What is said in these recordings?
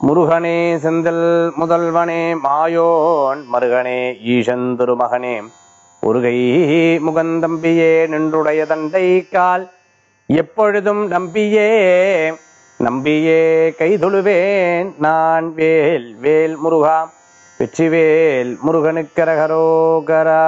முருகனே செந்தில் முதல்வனே மாயோன் மருகனே ஈசன் திருமகனே ஒருகை முகந்தம்பியே நின்றுடைய தண்டை கால் எப்பொழுதும் நம்பியே நம்பியே கைதொழுவேன் நான் வேல் வேல் முருகா வெற்றிவேல் முருகனுக்கரகரோகரா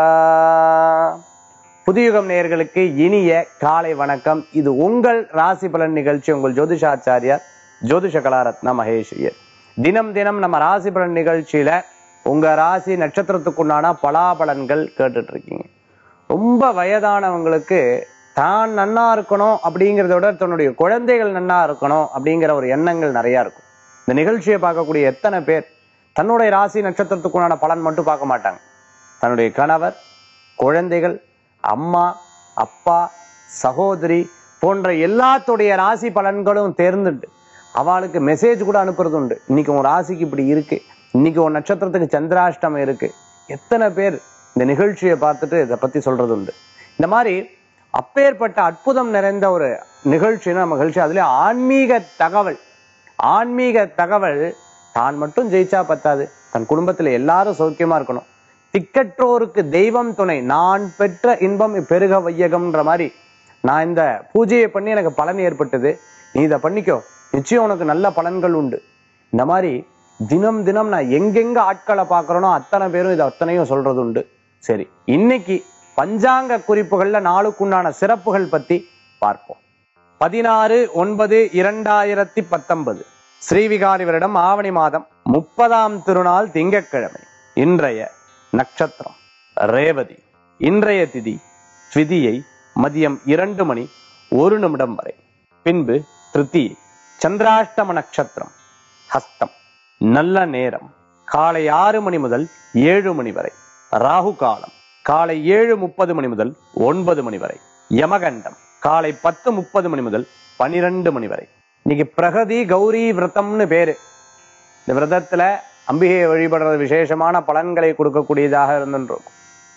புதியுகம் நேயர்களுக்கு இனிய காலை வணக்கம் இது உங்கள் ராசி பலன் நிகழ்ச்சி உங்கள் ஜோதிஷாச்சாரியார் ஜோதிஷ கலாரத்ன மகேஷ் ஐயர் தினம் தினம் நம்ம ராசி பலன் நிகழ்ச்சியில உங்க ராசி நட்சத்திரத்துக்குண்டான பலாபலன்கள் கேட்டுட்டு இருக்கீங்க ரொம்ப வயதானவங்களுக்கு தான் நன்னா இருக்கணும் அப்படிங்கிறத விட தன்னுடைய குழந்தைகள் நன்னா இருக்கணும் அப்படிங்கிற ஒரு எண்ணங்கள் நிறைய இருக்கும் இந்த நிகழ்ச்சியை பார்க்கக்கூடிய எத்தனை பேர் தன்னுடைய ராசி நட்சத்திரத்துக்குண்டான பலன் மட்டும் பார்க்க மாட்டாங்க தன்னுடைய கணவர் குழந்தைகள் அம்மா அப்பா சகோதரி போன்ற எல்லாத்துடைய ராசி பலன்களும் தேர்ந்துட்டு அவளுக்கு மெசேஜ் கூட அனுப்புறது உண்டு இன்னைக்கு உன் ராசிக்கு இப்படி இருக்கு இன்னைக்கு உன் நட்சத்திரத்துக்கு சந்திராஷ்டமம் இருக்கு எத்தனை பேர் இந்த நிகழ்ச்சியை பார்த்துட்டு இதை பத்தி சொல்றது உண்டு இந்த மாதிரி அப்பேற்பட்ட அற்புதம் நிறைந்த ஒரு நிகழ்ச்சின்னு நம்ம நிகழ்ச்சி அதுல ஆன்மீக தகவல் ஆன்மீக தகவல் தான் மட்டும் ஜெயிச்சா பத்தாது தன் குடும்பத்துல எல்லாரும் சௌக்கியமா இருக்கணும் திக்கற்றோருக்கு தெய்வம் துணை நான் பெற்ற இன்பம் பெருக வையகம்ன்ற மாதிரி நான் இந்த பூஜையை பண்ணி எனக்கு பலன் ஏற்பட்டது நீ இதை பண்ணிக்கோ நிச்சயம் உனக்கு நல்ல பலன்கள் உண்டு இந்த மாதிரி தினம் தினம் நான் எங்கெங்க ஆட்களை பார்க்கறேனோ அத்தனை பேரும் இது அத்தனையும் சொல்றது உண்டு சரி இன்னைக்கு பஞ்சாங்க குறிப்புகள்ல நாளுக்குண்டான சிறப்புகள் பத்தி பார்ப்போம் பதினாறு ஒன்பது இரண்டாயிரத்தி பத்தொன்பது ஸ்ரீவிகாரி வருடம் ஆவணி மாதம் முப்பதாம் திருநாள் திங்கட்கிழமை இன்றைய நட்சத்திரம் ரேவதி இன்றைய திதி த்விதியை மதியம் இரண்டு மணி ஒரு நிமிடம் வரை பின்பு திருத்தியை சந்திராஷ்டம நட்சத்திரம் ஹஸ்தம் நல்ல நேரம் காலை ஆறு மணி முதல் ஏழு மணி வரை ராகு காலம் காலை ஏழு முப்பது மணி முதல் ஒன்பது மணி வரை யமகண்டம் காலை பத்து முப்பது மணி முதல் பனிரெண்டு மணி வரை இன்னைக்கு பிரகதி கௌரி விரதம்னு பேரு இந்த விரதத்துல அம்பிகையை வழிபடுறது விசேஷமான பலன்களை கொடுக்கக்கூடியதாக இருந்துருக்கும்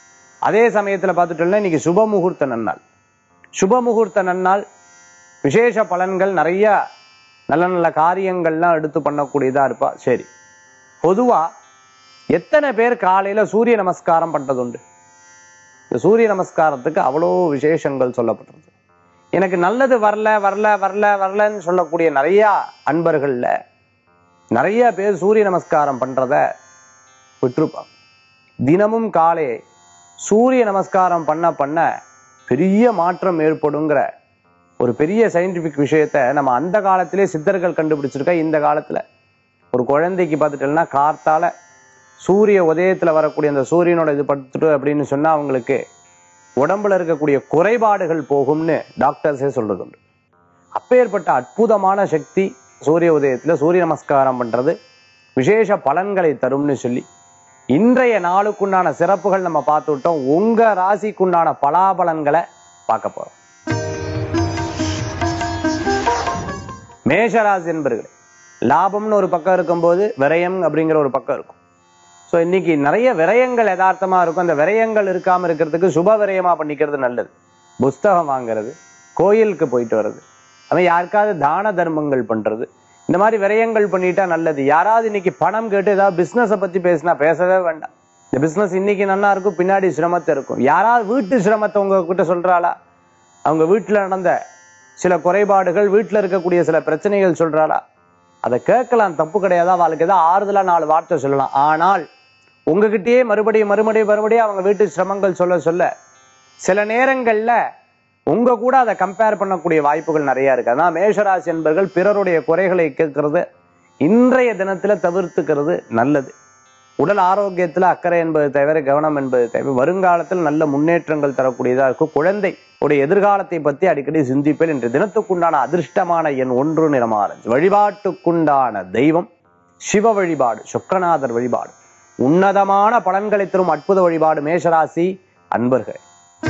அதே சமயத்துல பார்த்துட்டோம்னா இன்னைக்கு சுப முகூர்த்த நன்னாள் சுப முகூர்த்த நன்னாள் விசேஷ பலன்கள் நிறைய நல்ல நல்ல காரியங்கள்லாம் எடுத்து பண்ணக்கூடியதா இருப்பா சரி பொதுவா எத்தனை பேர் காலையில சூரிய நமஸ்காரம் பண்றது உண்டு இந்த சூரிய நமஸ்காரத்துக்கு அவ்வளோ விசேஷங்கள் சொல்லப்பட்டிருக்கு எனக்கு நல்லது வரல வரல வரல வரலன்னு சொல்லக்கூடிய நிறைய அன்பர்கள்ல நிறைய பேர் சூரிய நமஸ்காரம் பண்றத விட்டுருப்பாங்க தினமும் காலை சூரிய நமஸ்காரம் பண்ண பண்ண பெரிய மாற்றம் ஏற்படுங்கிற ஒரு பெரிய சயின்டிபிக் விஷயத்த நம்ம அந்த காலத்திலே சித்தர்கள் கண்டுபிடிச்சிருக்க இந்த காலத்துல ஒரு குழந்தைக்கு பார்த்துட்டோம்னா கார்த்தால சூரிய உதயத்துல வரக்கூடிய அந்த சூரியனோட இது படுத்துட்டு அப்படின்னு சொன்னா அவங்களுக்கு உடம்புல இருக்கக்கூடிய குறைபாடுகள் போகும்னு டாக்டர்ஸே சொல்றது உண்டு அப்பேற்பட்ட அற்புதமான சக்தி சூரிய உதயத்துல சூரிய நமஸ்காரம் பண்றது விசேஷ பலன்களை தரும்னு சொல்லி இன்றைய நாளுக்குண்டான சிறப்புகள் நம்ம பார்த்துட்டோம் உங்க ராசிக்குண்டான பலாபலன்களை பார்க்க போறோம் மேஷராசி என்பர்களே லாபம்னு ஒரு பக்கம் இருக்கும்போது விரயம் அப்படிங்கிற ஒரு பக்கம் இருக்கும் ஸோ இன்னைக்கு நிறைய விரயங்கள் யதார்த்தமா இருக்கும் அந்த விரயங்கள் இருக்காம இருக்கிறதுக்கு சுப விரயமா பண்ணிக்கிறது நல்லது புஸ்தகம் வாங்குறது கோயிலுக்கு போயிட்டு வர்றது அது யாருக்காவது தான தர்மங்கள் பண்றது இந்த மாதிரி விரயங்கள் பண்ணிட்டா நல்லது யாராவது இன்னைக்கு பணம் கேட்டு ஏதாவது பிசினஸை பத்தி பேசினா பேசவே வேண்டாம் இந்த பிசினஸ் இன்னைக்கு நல்லா இருக்கும் பின்னாடி சிரமத்தை இருக்கும் யாராவது வீட்டு சிரமத்தை உங்ககிட்ட சொல்றாளா அவங்க வீட்டுல நடந்த சில குறைபாடுகள் வீட்டுல இருக்கக்கூடிய சில பிரச்சனைகள் சொல்றாளா அதை கேட்கலாம் தப்பு கிடையாது அவளுக்கு ஏதாவது ஆறுதலா நாலு வார்த்தை சொல்லலாம் ஆனால் உங்ககிட்டயே மறுபடியும் மறுபடியும் மறுபடியும் அவங்க வீட்டு சிரமங்கள் சொல்ல சொல்ல சில நேரங்கள்ல உங்க கூட அதை கம்பேர் பண்ணக்கூடிய வாய்ப்புகள் நிறைய இருக்கு அதான் மேஷராசி என்பர்கள் பிறருடைய குறைகளை கேட்கறது இன்றைய தினத்துல தவிர்த்துக்கிறது நல்லது உடல் ஆரோக்கியத்துல அக்கறை என்பது தவிர கவனம் என்பது தேவை வருங்காலத்தில் நல்ல முன்னேற்றங்கள் தரக்கூடியதா இருக்கும் குழந்தை உடைய எதிர்காலத்தை பத்தி அடிக்கடி சிந்திப்பேன் இன்று தினத்துக்குண்டான அதிர்ஷ்டமான எண் ஒன்று நிறமாறஞ்சு வழிபாட்டுக்குண்டான தெய்வம் சிவ வழிபாடு சொக்கநாதர் வழிபாடு உன்னதமான பலன்களை தரும் அற்புத வழிபாடு மேஷராசி அன்பர்கள்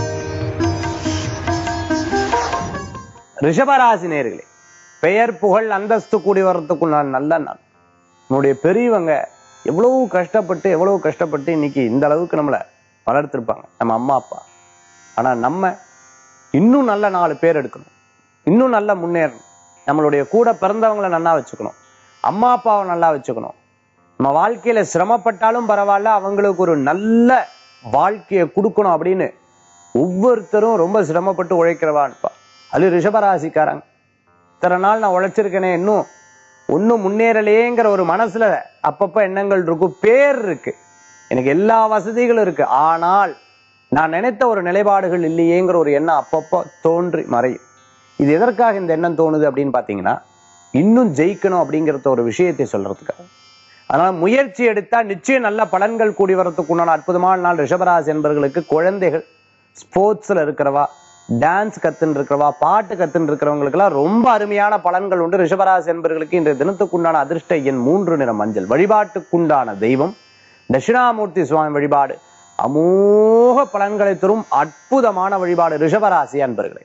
ரிஷபராசி நேர்களே பெயர் புகழ் அந்தஸ்து கூடி வர்றதுக்குண்டான நல்ல நாள் நம்முடைய பெரியவங்க எவ்வளவு கஷ்டப்பட்டு எவ்வளவு கஷ்டப்பட்டு இன்னைக்கு இந்த அளவுக்கு நம்மளை வளர்த்திருப்பாங்க நம்ம அம்மா அப்பா ஆனா நம்ம இன்னும் நல்ல நாலு பேர் எடுக்கணும் இன்னும் நல்ல முன்னேறணும் நம்மளுடைய கூட பிறந்தவங்களை நன்னா வச்சுக்கணும் அம்மா அப்பாவை நல்லா வச்சுக்கணும் நம்ம வாழ்க்கையில சிரமப்பட்டாலும் பரவாயில்ல அவங்களுக்கு ஒரு நல்ல வாழ்க்கையை கொடுக்கணும் அப்படின்னு ஒவ்வொருத்தரும் ரொம்ப சிரமப்பட்டு உழைக்கிறவான்ப்பா அது ரிஷபராசிக்காரங்க இத்தனை நாள் நான் உழைச்சிருக்கேனே இன்னும் ஒன்றும் முன்னேறலையேங்கிற ஒரு மனசுல அப்பப்ப எண்ணங்கள் இருக்கும் பேர் இருக்கு எனக்கு எல்லா வசதிகளும் இருக்கு ஆனால் நான் நினைத்த ஒரு நிலைப்பாடுகள் இல்லையேங்கிற ஒரு எண்ணம் அப்பப்போ தோன்றி மறையும் இது எதற்காக இந்த எண்ணம் தோணுது அப்படின்னு பார்த்தீங்கன்னா இன்னும் ஜெயிக்கணும் அப்படிங்கிறத ஒரு விஷயத்தை சொல்றதுக்காக அதனால முயற்சி எடுத்தா நிச்சயம் நல்ல பலன்கள் கூடி வரத்துக்கு உண்டான அற்புதமான நாள் ரிஷபராசி என்பவர்களுக்கு குழந்தைகள் ஸ்போர்ட்ஸ்ல இருக்கிறவா டான்ஸ் கத்துன்னு இருக்கிறவா பாட்டு கத்துன்னு இருக்கிறவங்களுக்கெல்லாம் ரொம்ப அருமையான பலன்கள் உண்டு ரிஷபராசி என்பவர்களுக்கு இன்றைய தினத்துக்குண்டான அதிர்ஷ்ட எண் மூன்று நிற மஞ்சள் வழிபாட்டுக்குண்டான தெய்வம் தட்சிணாமூர்த்தி சுவாமி வழிபாடு அமோக பலன்களை தரும் அற்புதமான வழிபாடு ரிஷபராசி அன்பர்களே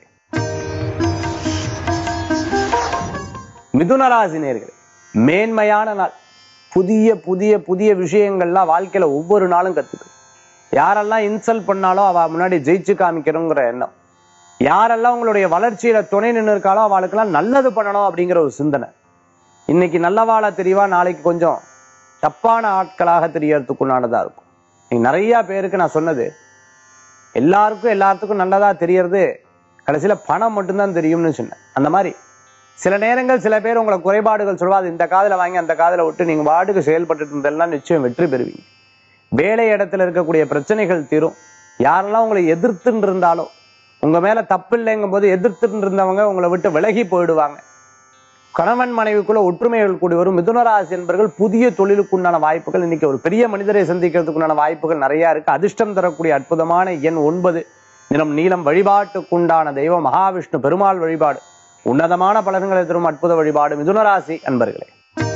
மிதுனராசி நேர்களே மேன்மையான நாள் புதிய புதிய புதிய விஷயங்கள்லாம் வாழ்க்கையில ஒவ்வொரு நாளும் கத்துக்கு யாரெல்லாம் இன்சல்ட் பண்ணாலும் அவ முன்னாடி ஜெயிச்சு காமிக்கணுங்கிற எண்ணம் யாரெல்லாம் உங்களுடைய வளர்ச்சியில துணை நின்று இருக்காளோ அவளுக்கெல்லாம் நல்லது பண்ணணும் அப்படிங்கிற ஒரு சிந்தனை இன்னைக்கு நல்லவாளா தெரியவா நாளைக்கு கொஞ்சம் தப்பான ஆட்களாக தெரியறதுக்குண்டானதா இருக்கும் நீங்க நிறைய பேருக்கு நான் சொன்னது எல்லாருக்கும் எல்லாத்துக்கும் நல்லதா தெரியறது கடைசியில பணம் மட்டும்தான் தெரியும்னு சொன்னேன் அந்த மாதிரி சில நேரங்கள் சில பேர் உங்களை குறைபாடுகள் சொல்வா அது இந்த காதுல வாங்கி அந்த காதுல விட்டு நீங்க வாட்டுக்கு செயல்பட்டு இருந்தெல்லாம் நிச்சயம் வெற்றி பெறுவீங்க வேலை இடத்துல இருக்கக்கூடிய பிரச்சனைகள் தீரும் யாரெல்லாம் உங்களை எதிர்த்துன்னு இருந்தாலோ உங்க மேல தப்பு இல்லைங்கும் போது எதிர்த்துட்டு இருந்தவங்க உங்களை விட்டு விலகி போயிடுவாங்க கணவன் மனைவிக்குள்ள ஒற்றுமைகள் கூடி வரும் மிதுனராசி என்பவர்கள் புதிய தொழிலுக்குண்டான வாய்ப்புகள் இன்னைக்கு ஒரு பெரிய மனிதரை சந்திக்கிறதுக்குண்டான வாய்ப்புகள் நிறைய இருக்கு அதிர்ஷ்டம் தரக்கூடிய அற்புதமான எண் ஒன்பது நிறம் நீளம் வழிபாட்டுக்குண்டான தெய்வம் மகாவிஷ்ணு பெருமாள் வழிபாடு உன்னதமான பலன்களை தரும் அற்புத வழிபாடு மிதுனராசி அன்பர்களே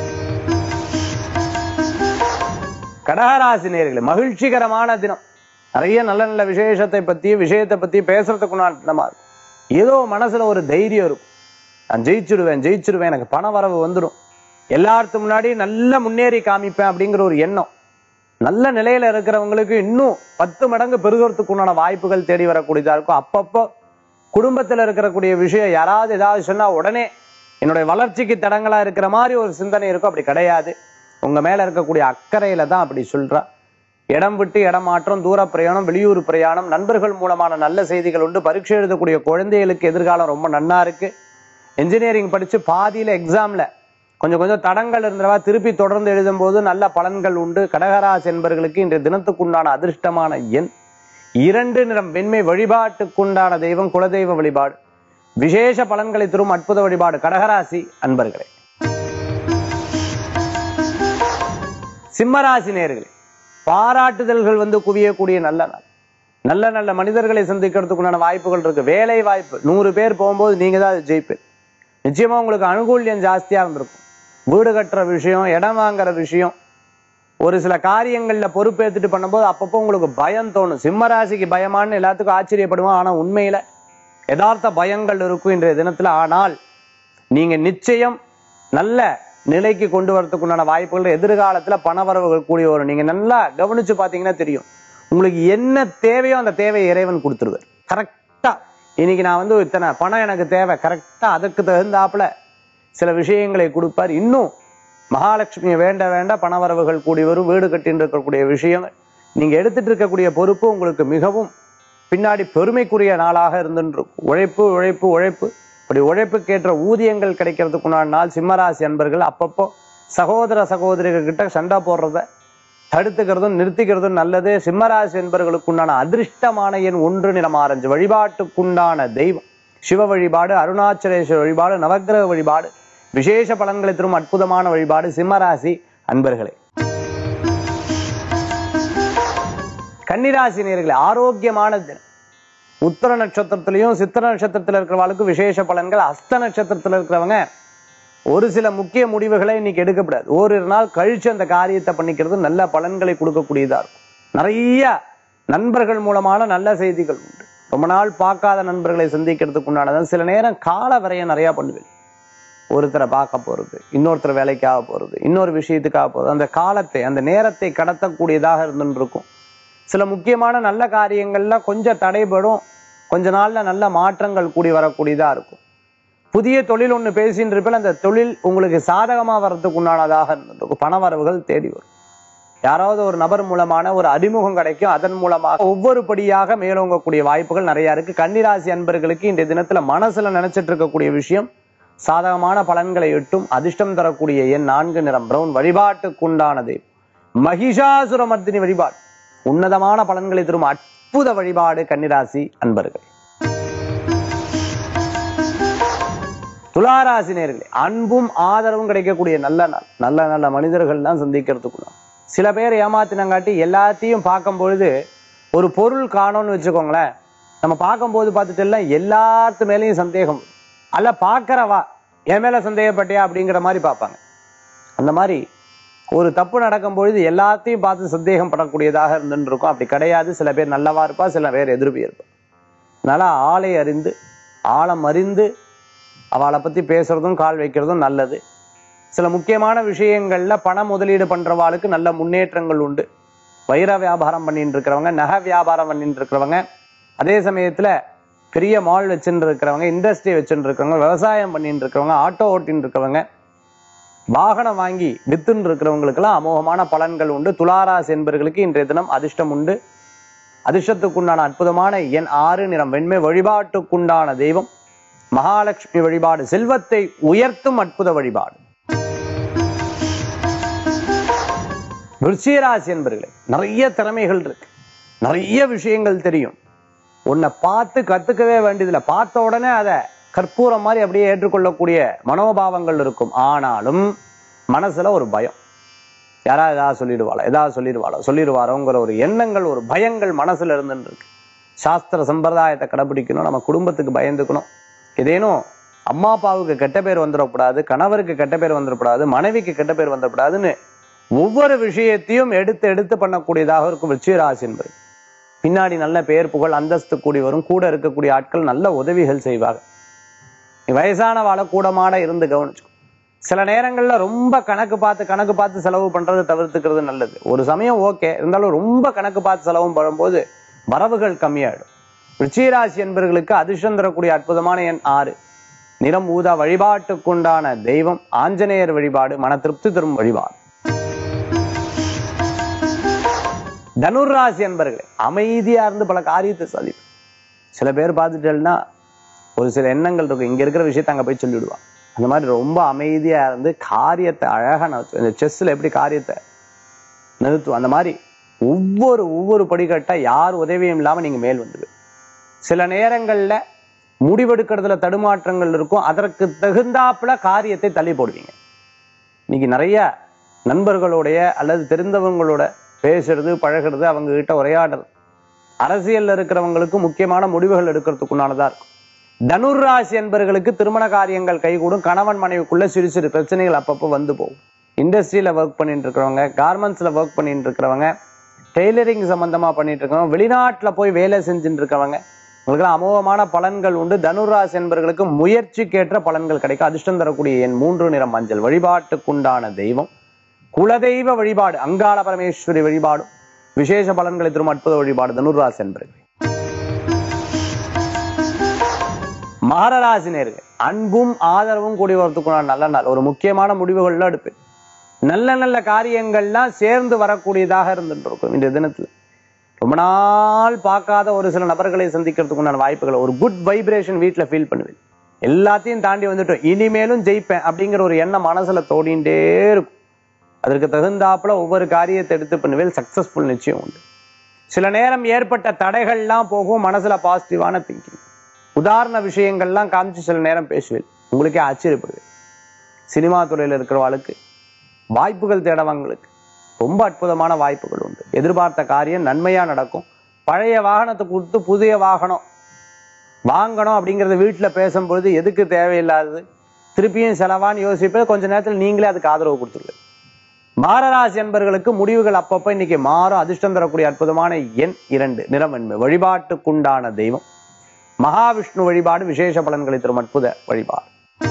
கடகராசி நேர்களே மகிழ்ச்சிகரமான தினம் நிறைய நல்ல நல்ல விசேஷத்தை பத்தி விஷயத்தை பத்தி பேசுறதுக்குண்டான தினமா இருக்கும் ஏதோ மனசுல ஒரு தைரியம் இருக்கும் நான் ஜெயிச்சிடுவேன் ஜெயிச்சிடுவேன் எனக்கு பண வரவு வந்துடும் எல்லாத்துக்கு முன்னாடி நல்ல முன்னேறி காமிப்பேன் அப்படிங்கிற ஒரு எண்ணம் நல்ல நிலையில இருக்கிறவங்களுக்கு இன்னும் பத்து மடங்கு பெருகிறதுக்கு உண்டான வாய்ப்புகள் தேடி வரக்கூடியதா இருக்கும் அப்பப்போ குடும்பத்துல இருக்கக்கூடிய விஷயம் யாராவது ஏதாவது சொன்னா உடனே என்னுடைய வளர்ச்சிக்கு தடங்களா இருக்கிற மாதிரி ஒரு சிந்தனை இருக்கும் அப்படி கிடையாது உங்க மேல இருக்கக்கூடிய அக்கறையில தான் அப்படி சொல்றா இடம் விட்டு இடம் மாற்றம் தூர பிரயாணம் வெளியூர் பிரயாணம் நண்பர்கள் மூலமான நல்ல செய்திகள் உண்டு பரீட்சை எழுதக்கூடிய குழந்தைகளுக்கு எதிர்காலம் ரொம்ப நன்னா இருக்கு இன்ஜினியரிங் படிச்சு பாதியில எக்ஸாம்ல கொஞ்சம் கொஞ்சம் தடங்கள் இருந்தவா திருப்பி தொடர்ந்து எழுதும்போது நல்ல பலன்கள் உண்டு கடகராசி என்பவர்களுக்கு இன்றைய தினத்துக்குண்டான அதிர்ஷ்டமான எண் இரண்டு நிறம் வெண்மை வழிபாட்டுக்குண்டான தெய்வம் குலதெய்வ வழிபாடு விசேஷ பலன்களை தரும் அற்புத வழிபாடு கடகராசி அன்பர்களே சிம்மராசி நேர்களே பாராட்டுதல்கள் வந்து குவியக்கூடிய நல்ல நாள் நல்ல நல்ல மனிதர்களை சந்திக்கிறதுக்குண்டான வாய்ப்புகள் இருக்கு வேலை வாய்ப்பு நூறு பேர் போகும்போது நீங்க தான் அது ஜெயிப்பீர் நிச்சயமா உங்களுக்கு அனுகூல்யம் ஜாஸ்தியா இருந்திருக்கும் வீடு கட்டுற விஷயம் இடம் வாங்குற விஷயம் ஒரு சில காரியங்கள்ல பொறுப்பேத்துட்டு பண்ணும்போது அப்பப்போ உங்களுக்கு பயம் தோணும் சிம்ம ராசிக்கு பயமான்னு எல்லாத்துக்கும் ஆச்சரியப்படுவோம் ஆனா உண்மையில யதார்த்த பயங்கள் இருக்கும் இன்றைய தினத்துல ஆனால் நீங்க நிச்சயம் நல்ல நிலைக்கு கொண்டு வரதுக்கு உண்டான வாய்ப்புகள் எதிர்காலத்துல பணவரவுகள் கூடிய வரும் நீங்க நல்லா கவனிச்சு பாத்தீங்கன்னா தெரியும் உங்களுக்கு என்ன தேவையோ அந்த தேவையை இறைவன் கொடுத்துருவார் கரெக்டா இன்னைக்கு நான் வந்து இத்தனை பணம் எனக்கு தேவை கரெக்டா அதுக்கு தகுந்தாப்புல சில விஷயங்களை கொடுப்பார் இன்னும் மகாலட்சுமியை வேண்ட வேண்ட பணவரவுகள் கூடி வரும் வீடு கட்டின்னு இருக்கக்கூடிய விஷயங்கள் நீங்க எடுத்துட்டு இருக்கக்கூடிய பொறுப்பு உங்களுக்கு மிகவும் பின்னாடி பெருமைக்குரிய நாளாக இருந்துட்டு உழைப்பு உழைப்பு உழைப்பு இப்படி உழைப்புக்கேற்ற ஊதியங்கள் கிடைக்கிறதுக்குண்டான நாள் சிம்மராசி அன்பர்கள் அப்பப்போ சகோதர சகோதரிகள் கிட்ட சண்டை போடுறத தடுத்துக்கிறதும் நிறுத்திக்கிறதும் நல்லது சிம்மராசி என்பவர்களுக்குண்டான அதிர்ஷ்டமான எண் ஒன்று நிறம் ஆரஞ்சு வழிபாட்டுக்குண்டான தெய்வம் சிவ வழிபாடு அருணாச்சலேஸ்வர வழிபாடு நவக்கிரக வழிபாடு விசேஷ பலன்களை தரும் அற்புதமான வழிபாடு சிம்மராசி அன்பர்களே கன்னிராசி நேர்களே ஆரோக்கியமான தினம் உத்தர நட்சத்திரத்திலையும் சித்திர நட்சத்திரத்தில் இருக்கிறவங்களுக்கு விசேஷ பலன்கள் அஸ்த நட்சத்திரத்தில் இருக்கிறவங்க ஒரு சில முக்கிய முடிவுகளை இன்னைக்கு எடுக்கப்படாது ஓரிரு நாள் கழிச்சு அந்த காரியத்தை பண்ணிக்கிறது நல்ல பலன்களை கொடுக்கக்கூடியதா இருக்கும் நிறைய நண்பர்கள் மூலமான நல்ல செய்திகள் உண்டு ரொம்ப நாள் பார்க்காத நண்பர்களை சந்திக்கிறதுக்கு உண்டானது சில நேரம் கால வரைய நிறைய பண்ணுவேன் ஒருத்தரை பார்க்க போறது இன்னொருத்தர் வேலைக்காக போறது இன்னொரு விஷயத்துக்காக போறது அந்த காலத்தை அந்த நேரத்தை கடத்தக்கூடியதாக இருந்துட்டு இருக்கும் சில முக்கியமான நல்ல காரியங்கள்ல கொஞ்சம் தடைபடும் கொஞ்ச நாள்ல நல்ல மாற்றங்கள் கூடி வரக்கூடியதா இருக்கும் புதிய தொழில் ஒண்ணு பேசின்னு இருப்பேன் அந்த தொழில் உங்களுக்கு சாதகமா வர்றதுக்கு உண்டானதாக இருந்திருக்கும் பண வரவுகள் தேடி வரும் யாராவது ஒரு நபர் மூலமான ஒரு அறிமுகம் கிடைக்கும் அதன் மூலமாக ஒவ்வொரு படியாக மேலோங்கக்கூடிய வாய்ப்புகள் நிறைய இருக்கு கன்னிராசி அன்பர்களுக்கு இன்றைய தினத்துல மனசுல நினைச்சிட்டு இருக்கக்கூடிய விஷயம் சாதகமான பலன்களை எட்டும் அதிர்ஷ்டம் தரக்கூடிய எண் நான்கு நிறம் பிரவுன் வழிபாட்டுக்குண்டானது மகிஷாசுரமர்த்தினி வழிபாடு உன்னதமான பலன்களை தரும் அற்புத வழிபாடு கன்னிராசி அன்பர்கள் துளாராசி நேர்களே அன்பும் ஆதரவும் கிடைக்கக்கூடிய நல்ல நாள் நல்ல நல்ல மனிதர்கள் தான் சந்திக்கிறதுக்குள்ள சில பேர் ஏமாத்தினங்காட்டி எல்லாத்தையும் பார்க்கும் பொழுது ஒரு பொருள் காணோம்னு வச்சுக்கோங்களேன் நம்ம பார்க்கும்போது பார்த்துட்டு எல்லாம் எல்லாத்து மேலேயும் சந்தேகம் வரும். அல்ல பார்க்கறவா என் மேல சந்தேகப்பட்டியா அப்படிங்கிற மாதிரி பார்ப்பாங்க அந்த மாதிரி ஒரு தப்பு நடக்கும் பொழுது எல்லாத்தையும் பார்த்து சந்தேகம் படக்கூடியதாக இருந்துன்னு இருக்கும் அப்படி கிடையாது சில பேர் நல்லவா இருப்பா சில பேர் எதிர்ப்பு இருப்பா அதனால ஆளை அறிந்து ஆழம் அறிந்து அவளை பத்தி பேசுறதும் கால் வைக்கிறதும் நல்லது சில முக்கியமான விஷயங்கள்ல பண முதலீடு பண்றவாளுக்கு நல்ல முன்னேற்றங்கள் உண்டு வைர வியாபாரம் பண்ணிட்டு இருக்கிறவங்க நகை வியாபாரம் பண்ணிட்டு இருக்கிறவங்க அதே சமயத்துல பெரிய மால் வச்சுட்டு இருக்கிறவங்க இண்டஸ்ட்ரி வச்சுட்டு இருக்கிறவங்க விவசாயம் பண்ணிட்டு இருக்கிறவங்க ஆட்டோ ஓட்டின்னு இருக்கிறவங்க வாகனம் வாங்கி வித்துன்னு இருக்கிறவங்களுக்கெல்லாம் அமோகமான பலன்கள் உண்டு துளாராசி என்பவர்களுக்கு இன்றைய தினம் அதிர்ஷ்டம் உண்டு அதிர்ஷ்டத்துக்குண்டான அற்புதமான எண் ஆறு நிறம் வெண்மை வழிபாட்டுக்குண்டான தெய்வம் மகாலட்சுமி வழிபாடு செல்வத்தை உயர்த்தும் அற்புத வழிபாடு விருச்சிகராசி என்பர்களே நிறைய திறமைகள் இருக்கு நிறைய விஷயங்கள் தெரியும் உன்னை பார்த்து கத்துக்கவே வேண்டியதில்லை பார்த்த உடனே அதை கற்பூரம் மாதிரி அப்படியே ஏற்றுக்கொள்ளக்கூடிய மனோபாவங்கள் இருக்கும் ஆனாலும் மனசுல ஒரு பயம் யாராவது ஏதாவது சொல்லிடுவாளோ ஏதாவது சொல்லிடுவாளோ சொல்லிடுவாரோங்கிற ஒரு எண்ணங்கள் ஒரு பயங்கள் மனசுல இருந்துன்னு இருக்கு சாஸ்திர சம்பிரதாயத்தை கடைபிடிக்கணும் நம்ம குடும்பத்துக்கு பயந்துக்கணும் ஏதேனும் அம்மா அப்பாவுக்கு கெட்ட பேர் வந்துடக்கூடாது கணவருக்கு கெட்ட பேர் வந்துடக்கூடாது மனைவிக்கு கெட்ட பேர் வந்துடக்கூடாதுன்னு ஒவ்வொரு விஷயத்தையும் எடுத்து எடுத்து பண்ணக்கூடியதாக இருக்கும் விருச்சிகராசி என்பது பின்னாடி நல்ல பெயர் புகழ் அந்தஸ்து கூடி வரும் கூட இருக்கக்கூடிய ஆட்கள் நல்ல உதவிகள் செய்வாங்க நீ வயசான வாழ கூடமாட இருந்து கவனிச்சுக்கோ சில நேரங்கள்ல ரொம்ப கணக்கு பார்த்து கணக்கு பார்த்து செலவு பண்றது தவிர்த்துக்கிறது நல்லது ஒரு சமயம் ஓகே இருந்தாலும் ரொம்ப கணக்கு பார்த்து செலவு பண்ணும்போது வரவுகள் கம்மியாயிடும் ரிச்சிராசி என்பவர்களுக்கு அதிர்ஷ்டம் தரக்கூடிய அற்புதமான எண் ஆறு நிறம் ஊதா வழிபாட்டுக்குண்டான தெய்வம் ஆஞ்சநேயர் வழிபாடு மன திருப்தி தரும் வழிபாடு தனுர்ராசி என்பர்களே அமைதியா இருந்து பல காரியத்தை சாதிக்கும் சில பேர் பார்த்துட்டேன்னா ஒரு சில எண்ணங்கள் இருக்கும் இங்க இருக்கிற விஷயத்த அங்க போய் சொல்லிவிடுவா அந்த மாதிரி ரொம்ப அமைதியா இருந்து காரியத்தை அழகா நடத்தும் இந்த செஸ்ல எப்படி காரியத்தை நிறுத்தும் அந்த மாதிரி ஒவ்வொரு ஒவ்வொரு படிக்கட்டா யார் உதவியும் இல்லாம நீங்க மேல் வந்துடு சில நேரங்கள்ல முடிவெடுக்கிறதுல தடுமாற்றங்கள் இருக்கும் அதற்கு தகுந்தாப்புல காரியத்தை தள்ளி போடுவீங்க இன்னைக்கு நிறைய நண்பர்களுடைய அல்லது தெரிந்தவங்களோட பேசுறது பழகுறது அவங்க கிட்ட உரையாடுறது அரசியல்ல இருக்கிறவங்களுக்கு முக்கியமான முடிவுகள் எடுக்கிறதுக்குண்டானதா இருக்கும் தனுர் ராசி என்பவர்களுக்கு திருமண காரியங்கள் கைகூடும் கணவன் மனைவிக்குள்ள சிறு சிறு பிரச்சனைகள் அப்பப்போ வந்து போகும் இண்டஸ்ட்ரியில ஒர்க் பண்ணிட்டு இருக்கிறவங்க கார்மெண்ட்ஸ்ல ஒர்க் பண்ணிட்டு இருக்கிறவங்க டெய்லரிங் சம்பந்தமா பண்ணிட்டு இருக்கிறவங்க வெளிநாட்டுல போய் வேலை செஞ்சுட்டு இருக்கிறவங்க உங்களுக்கு அமோகமான பலன்கள் உண்டு தனுராசி என்பவர்களுக்கு முயற்சிக்கேற்ற பலன்கள் கிடைக்கும் அதிர்ஷ்டம் தரக்கூடிய என் மூன்று நிறம் மஞ்சள் வழிபாட்டுக்குண்டான தெய்வம் குலதெய்வ வழிபாடு அங்காள பரமேஸ்வரி வழிபாடும் விசேஷ பலன்களை தரும் அற்புத வழிபாடு தனுராசி என்பவர்கள் மகராசி நேர்கள் அன்பும் ஆதரவும் கூடி வரத்துக்குண்டான நல்ல நாள் ஒரு முக்கியமான முடிவுகள்ல எடுப்பேன் நல்ல நல்ல காரியங்கள்லாம் சேர்ந்து வரக்கூடியதாக இருந்துட்டு இருக்கும் இந்த தினத்துல ரொம்ப நாள் பார்க்காத ஒரு சில நபர்களை சந்திக்கிறதுக்குண்டான வாய்ப்புகள் ஒரு குட் வைப்ரேஷன் வீட்ல ஃபீல் பண்ணுவேன் எல்லாத்தையும் தாண்டி வந்துட்டோம் இனிமேலும் ஜெயிப்பேன் அப்படிங்கிற ஒரு எண்ணம் மனசுல தோடிண்டே இருக்கும் அதற்கு தகுந்தாப்புல ஒவ்வொரு காரியத்தை எடுத்து பண்ணுவேன் சக்சஸ்ஃபுல் நிச்சயம் உண்டு சில நேரம் ஏற்பட்ட தடைகள்லாம் போகும் மனசுல பாசிட்டிவான திங்கிங் உதாரண விஷயங்கள்லாம் காமிச்சு சில நேரம் பேசுவேன் உங்களுக்கே ஆச்சரியப்படுவேன் சினிமா துறையில இருக்கிறவாளுக்கு வாய்ப்புகள் தேடவங்களுக்கு ரொம்ப அற்புதமான வாய்ப்புகள் உண்டு எதிர்பார்த்த காரியம் நன்மையா நடக்கும் பழைய வாகனத்தை கொடுத்து புதிய வாகனம் வாங்கணும் அப்படிங்கறத வீட்டுல பேசும்பொழுது எதுக்கு தேவையில்லாதது திருப்பியும் செலவான்னு யோசிப்ப கொஞ்ச நேரத்தில் நீங்களே அதுக்கு ஆதரவு கொடுத்துருங்க மாரராசி என்பர்களுக்கு முடிவுகள் அப்பப்ப இன்னைக்கு மாறும் அதிர்ஷ்டம் தரக்கூடிய அற்புதமான எண் இரண்டு நிறமென்மை வழிபாட்டுக்குண்டான தெய்வம் மகாவிஷ்ணு வழிபாடு விசேஷ பலன்களை தரும் அற்புத வழிபாடு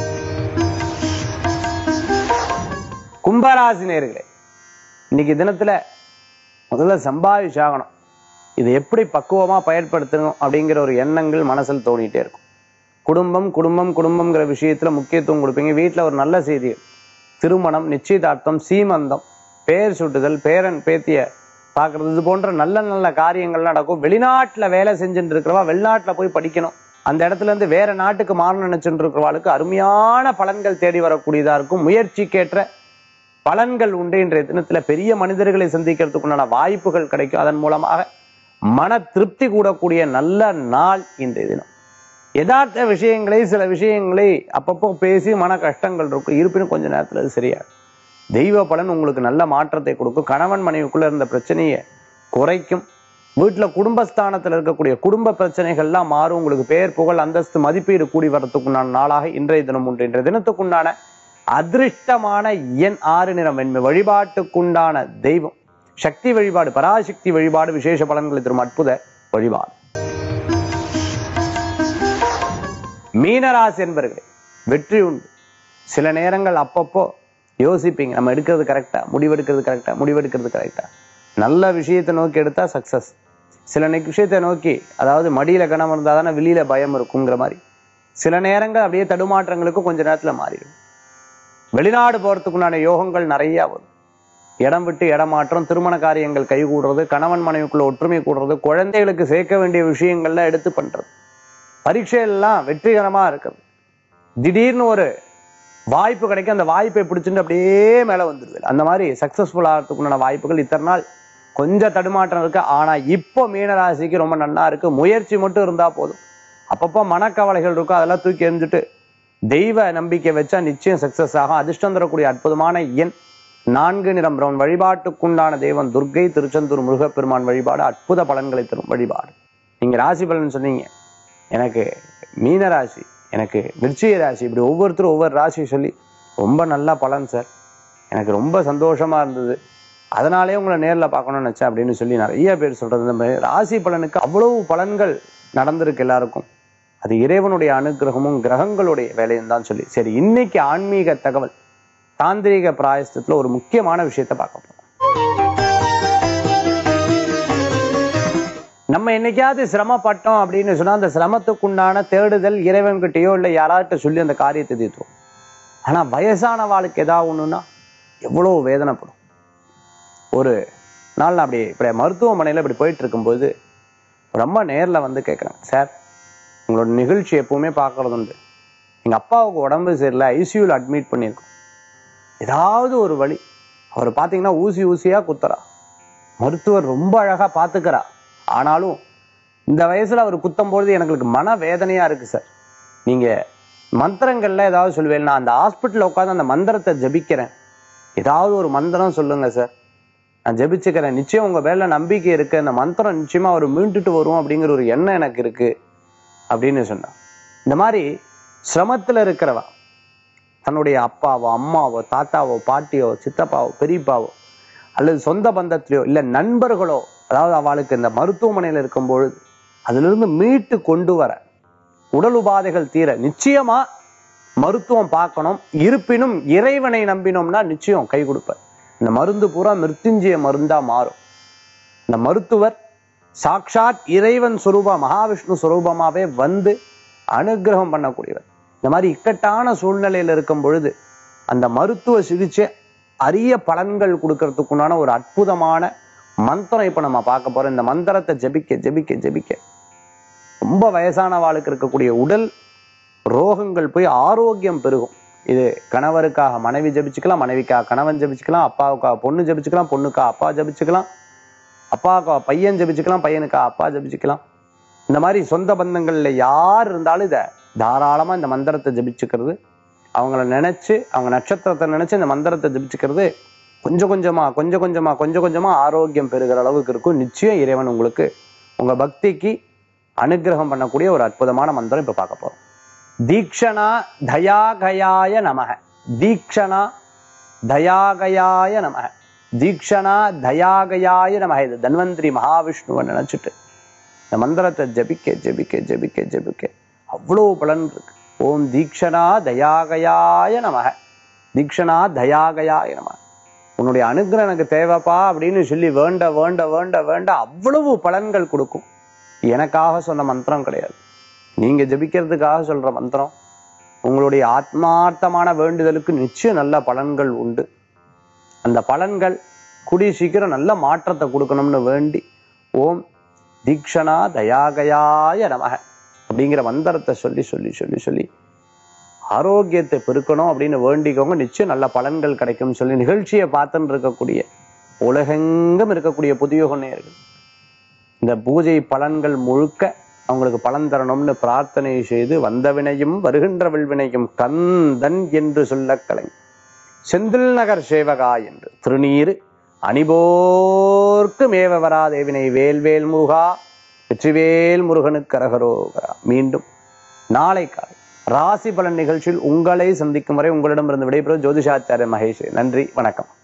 கும்பராசி நேர்களே இன்னைக்கு தினத்துல முதல்ல சம்பாதிச்சாகணும் இதை எப்படி பக்குவமா பயன்படுத்தணும் அப்படிங்கிற ஒரு எண்ணங்கள் மனசில் தோணிட்டே இருக்கும் குடும்பம் குடும்பம் குடும்பம்ங்கிற விஷயத்துல முக்கியத்துவம் கொடுப்பீங்க வீட்டுல ஒரு நல்ல செய்தி திருமணம் நிச்சயதார்த்தம் சீமந்தம் பேர் சுட்டுதல் பேரன் பேத்திய பார்க்கறது இது போன்ற நல்ல நல்ல காரியங்கள் நடக்கும் வெளிநாட்டுல வேலை செஞ்சுட்டு இருக்கிறவா வெளிநாட்டுல போய் படிக்கணும் அந்த இடத்துல இருந்து வேற நாட்டுக்கு மாறணும் நினைச்சுட்டு இருக்கிறவாளுக்கு அருமையான பலன்கள் தேடி வரக்கூடியதா இருக்கும் முயற்சிக்கேற்ற பலன்கள் உண்டு இன்றைய தினத்துல பெரிய மனிதர்களை சந்திக்கிறதுக்குண்டான வாய்ப்புகள் கிடைக்கும் அதன் மூலமாக மன திருப்தி கூடக்கூடிய நல்ல நாள் இன்றைய தினம் யதார்த்த விஷயங்களை சில விஷயங்களை அப்பப்போ பேசி மன கஷ்டங்கள் இருக்கும் இருப்பினும் கொஞ்ச நேரத்துல அது சரியாகும் தெய்வ பலன் உங்களுக்கு நல்ல மாற்றத்தை கொடுக்கும் கணவன் மனைவிக்குள்ள இருந்த பிரச்சனையை குறைக்கும் வீட்டுல குடும்பஸ்தானத்துல இருக்கக்கூடிய குடும்ப பிரச்சனைகள்லாம் மாறும் உங்களுக்கு பெயர் புகழ் அந்தஸ்து மதிப்பீடு கூடி வரத்துக்குண்டான நாளாக இன்றைய தினம் உண்டு இன்றைய தினத்துக்குண்டான அதிர்ஷ்டமான எண் ஆறு நிறம் வெண்மை வழிபாட்டுக்குண்டான தெய்வம் சக்தி வழிபாடு பராசக்தி வழிபாடு விசேஷ பலன்களை தரும் அற்புத வழிபாடு மீனராசி என்பர்களே வெற்றி உண்டு சில நேரங்கள் அப்பப்போ யோசிப்பீங்க நம்ம எடுக்கிறது கரெக்டா முடிவெடுக்கிறது கரெக்டா முடிவெடுக்கிறது கரெக்டா நல்ல விஷயத்தை நோக்கி எடுத்தா சக்சஸ் சில நெக் விஷயத்தை நோக்கி அதாவது மடியில கணம் இருந்தா தானே வெளியில பயம் இருக்குங்கிற மாதிரி சில நேரங்கள் அப்படியே தடுமாற்றங்களுக்கு கொஞ்ச நேரத்துல மாறிடும் வெளிநாடு போறதுக்குண்டான யோகங்கள் நிறைய வரும் இடம் விட்டு இடமாற்றம் திருமண காரியங்கள் கைகூடுறது கணவன் மனைவிக்குள்ள ஒற்றுமை கூடுறது குழந்தைகளுக்கு சேர்க்க வேண்டிய விஷயங்கள்லாம் எடுத்து பண்றது பரீட்சையெல்லாம் வெற்றிகரமா இருக்குது திடீர்னு ஒரு வாய்ப்பு கிடைக்கும் அந்த வாய்ப்பை பிடிச்சிட்டு அப்படியே மேல வந்துடுது அந்த மாதிரி சக்சஸ்ஃபுல் ஆகிறதுக்குண்டான வாய்ப்புகள் இத்தனை நாள் கொஞ்சம் தடுமாற்றம் இருக்கு ஆனா இப்போ மீனராசிக்கு ரொம்ப நன்னா இருக்கு முயற்சி மட்டும் இருந்தா போதும் அப்பப்போ மனக்கவலைகள் இருக்கும் அதெல்லாம் தூக்கி எறிஞ்சிட்டு தெய்வ நம்பிக்கை வச்சா நிச்சயம் சக்சஸ் ஆகும் அதிர்ஷ்டம் தரக்கூடிய அற்புதமான எண் நான்கு நிறம் பிரவுன் வழிபாட்டுக்குண்டான தெய்வம் துர்க்கை திருச்செந்தூர் முருகப்பெருமான் வழிபாடு அற்புத பலன்களை தரும் வழிபாடு நீங்க ராசி பலன் சொன்னீங்க எனக்கு மீன ராசி எனக்கு விருச்சிக ராசி இப்படி ஒவ்வொருத்தரும் ஒவ்வொரு ராசி சொல்லி ரொம்ப நல்ல பலன் சார் எனக்கு ரொம்ப சந்தோஷமா இருந்தது அதனாலே உங்களை நேர்ல பார்க்கணும்னு நினைச்சேன் அப்படின்னு சொல்லி நிறைய பேர் சொல்றது இந்த மாதிரி ராசி பலனுக்கு அவ்வளவு பலன்கள் நடந்திருக்கு எல்லாருக்கும் அது இறைவனுடைய அனுகிரகமும் கிரகங்களுடைய வேலையும் தான் சொல்லி சரி இன்னைக்கு ஆன்மீக தகவல் தாந்திரீக பிராயசத்துல ஒரு முக்கியமான விஷயத்தை பார்க்க போறோம் நம்ம என்னைக்காவது சிரமப்பட்டோம் அப்படின்னு சொன்னா அந்த சிரமத்துக்குண்டான தேடுதல் இறைவன்கிட்டயோ இல்லை யாராட்ட சொல்லி அந்த காரியத்தை தீர்த்துவோம் ஆனா வயசான வாழ்க்கை ஏதாவது ஒண்ணுன்னா எவ்வளவு வேதனைப்படும் ஒரு நாள் நான் அப்படி இப்படி மருத்துவமனையில இப்படி போயிட்டு இருக்கும்போது ரொம்ப நேர்ல வந்து கேட்குறாங்க சார் உங்களோட நிகழ்ச்சி எப்பவுமே பார்க்கறது உண்டு எங்க அப்பாவுக்கு உடம்பு சரியில்லை ஐசியூல அட்மிட் பண்ணியிருக்கோம் ஏதாவது ஒரு வழி அவர் பார்த்தீங்கன்னா ஊசி ஊசியா குத்துறா மருத்துவர் ரொம்ப அழகா பாத்துக்கிறா ஆனாலும் இந்த வயசுல அவர் குத்தும் பொழுது எனக்கு மன வேதனையா இருக்கு சார் நீங்க மந்திரங்கள்ல ஏதாவது சொல்லுவேன் நான் அந்த ஹாஸ்பிட்டல்ல உட்காந்து அந்த மந்திரத்தை ஜபிக்கிறேன் ஏதாவது ஒரு மந்திரம் சொல்லுங்க சார் நான் ஜெபிச்சுக்கிறேன் நிச்சயம் உங்க மேல நம்பிக்கை இருக்கு அந்த மந்திரம் நிச்சயமா அவர் மீண்டுட்டு வரும் அப்படிங்கிற ஒரு எண்ணம் எனக்கு இருக்கு அப்படின்னு சொன்னான் இந்த மாதிரி சிரமத்துல இருக்கிறவா தன்னுடைய அப்பாவோ அம்மாவோ தாத்தாவோ பாட்டியோ சித்தப்பாவோ பெரியப்பாவோ அல்லது சொந்த பந்தத்திலையோ இல்ல நண்பர்களோ அதாவது அவளுக்கு இந்த மருத்துவமனையில இருக்கும் பொழுது அதிலிருந்து மீட்டு கொண்டு வர உடல் உபாதைகள் தீர நிச்சயமா மருத்துவம் பார்க்கணும் இருப்பினும் இறைவனை நம்பினோம்னா நிச்சயம் கை கொடுப்பார் இந்த மருந்து பூரா மிருத்யுஞ்சய மருந்தா மாறும் இந்த மருத்துவர் சாக்ஷாத் இறைவன் சுரூபா மகாவிஷ்ணு சுரூபமாவே வந்து அனுகிரகம் பண்ணக்கூடியவர் இந்த மாதிரி இக்கட்டான சூழ்நிலையில இருக்கும் பொழுது அந்த மருத்துவ சிகிச்சை அரிய பலன்கள் கொடுக்கறதுக்குண்டான ஒரு அற்புதமான மந்திரம் இப்ப நம்ம பார்க்க போறோம் இந்த மந்திரத்தை ஜெபிக்க ஜெபிக்க ஜெபிக்க ரொம்ப வயசானவாளுக்கு இருக்கக்கூடிய உடல் ரோகங்கள் போய் ஆரோக்கியம் பெருகும் இது கணவருக்காக மனைவி ஜெபிச்சுக்கலாம் மனைவிக்காக கணவன் ஜெபிச்சுக்கலாம் அப்பாவுக்காக பொண்ணு ஜெபிச்சுக்கலாம் பொண்ணுக்காக அப்பா ஜெபிச்சுக்கலாம் அப்பாவுக்காக பையன் ஜெபிச்சுக்கலாம் பையனுக்காக அப்பா ஜெபிச்சுக்கலாம் இந்த மாதிரி சொந்த பந்தங்கள்ல யார் இருந்தாலும் இதை தாராளமா இந்த மந்திரத்தை ஜெபிச்சுக்கிறது அவங்கள நினைச்சு அவங்க நட்சத்திரத்தை நினைச்சு இந்த மந்திரத்தை ஜெபிச்சுக்கிறது கொஞ்சம் கொஞ்சமா கொஞ்சம் கொஞ்சமா கொஞ்சம் கொஞ்சமா ஆரோக்கியம் பெறுகிற அளவுக்கு இருக்கும் நிச்சயம் இறைவன் உங்களுக்கு உங்க பக்திக்கு அனுகிரகம் பண்ணக்கூடிய ஒரு அற்புதமான மந்திரம் இப்ப பார்க்க போறோம் தீக்ஷணா தயாகயாய நமக தீக்ஷணா தயாகயாய நமக தீக்ஷணா தயாகயாய நமக இது தன்வந்திரி மகாவிஷ்ணுவை நினைச்சிட்டு இந்த மந்திரத்தை ஜபிக்க ஜபிக்க ஜபிக்க ஜபிக்க அவ்வளவு பலன் இருக்கு ஓம் தீக்ஷணா தயாகயாய நமக தீக்ஷணா தயாகயாய நமக உன்னுடைய அனுகிரகம் எனக்கு தேவைப்பா அப்படின்னு சொல்லி வேண்ட வேண்ட வேண்ட வேண்ட அவ்வளவு பலன்கள் கொடுக்கும் எனக்காக சொன்ன மந்திரம் கிடையாது நீங்க ஜபிக்கிறதுக்காக சொல்ற மந்திரம் உங்களுடைய ஆத்மார்த்தமான வேண்டுதலுக்கு நிச்சயம் நல்ல பலன்கள் உண்டு அந்த பலன்கள் கூடிய சீக்கிரம் நல்ல மாற்றத்தை கொடுக்கணும்னு வேண்டி ஓம் தீக்ஷணா தயாகயாய நமக அப்படிங்கிற மந்திரத்தை சொல்லி சொல்லி சொல்லி சொல்லி ஆரோக்கியத்தை பெருக்கணும் அப்படின்னு வேண்டிக்கோங்க நிச்சயம் நல்ல பலன்கள் கிடைக்கும்னு சொல்லி நிகழ்ச்சியை பார்த்துன்னு இருக்கக்கூடிய உலகெங்கும் இருக்கக்கூடிய புதிய நேர்கள் இந்த பூஜை பலன்கள் முழுக்க அவங்களுக்கு பலன் தரணும்னு பிரார்த்தனை செய்து வந்த வினையும் வருகின்ற வில்வினையும் கந்தன் என்று சொல்ல கலை செந்தில் நகர் சேவகா என்று திருநீரு அணிபோர்க்கு மேவ வராதேவினை வேல்வேல் முருகா வெற்றிவேல் முருகனுக்கு அரகரோகரா மீண்டும் நாளை காலை ராசி பலன் நிகழ்ச்சியில் உங்களை சந்திக்கும் வரை உங்களிடமிருந்து விடைபெறும் ஜோதிஷாச்சாரிய மகேஷ் நன்றி வணக்கம்